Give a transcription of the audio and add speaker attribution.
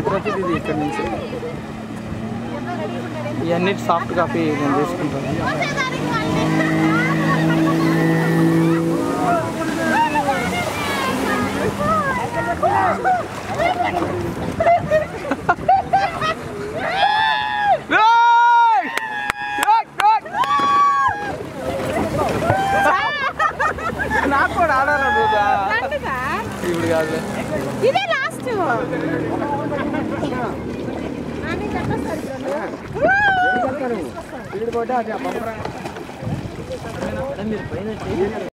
Speaker 1: ప్రతిదీ ఇక్కడ నుంచి ఇవన్నీ సాఫ్ట్ కాఫీ నేను తీసుకుంటాను ఏయ్! ఏయ్! ఏయ్! నాకు కూడా ఆడాలి రోజా ఇప్పుడు కాదు
Speaker 2: ఇదే లాస్ట్
Speaker 1: స్పీడ్ పోతే అది ఆ బంపర్